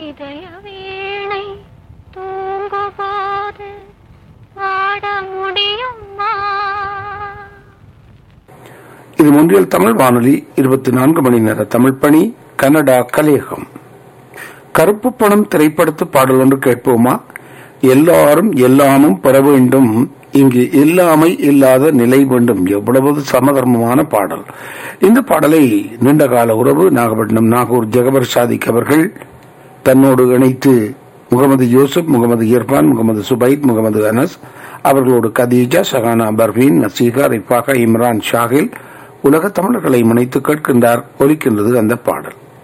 இதய வீணை தூங்கும்போது பாட முடியுமா இது முன்றியல் தமிழ் வானொலி இருபத்தி நான்கு மணி நேர தமிழ் பணி கனடா கலேகம் கருப்பு பணம் திரைப்படத்து பாடல் ஒன்று கேட்போமா எல்லாரும் எல்லாமும் பெற வேண்டும் இங்கு இல்லாமை இல்லாத நிலை வேண்டும் எவ்வளவு சமதர்மமான பாடல் இந்த பாடலை நீண்டகால உறவு நாகப்பட்டினம் நாகூர் ஜெகபர் சாதிக் அவர்கள் தன்னோடு இணைத்து முகமது யூசுப் முகமது இர்பான் முகமது சுபைத் முகமது அனஸ் அவர்களோடு கதீஜா ஷஹானா பர்வீன் நசீகா ரிஃபாகா இம்ரான் ஷாகில் உலக தமிழர்களை முனைத்து கேட்கின்றார் ஒலிக்கின்றது அந்த பாடல்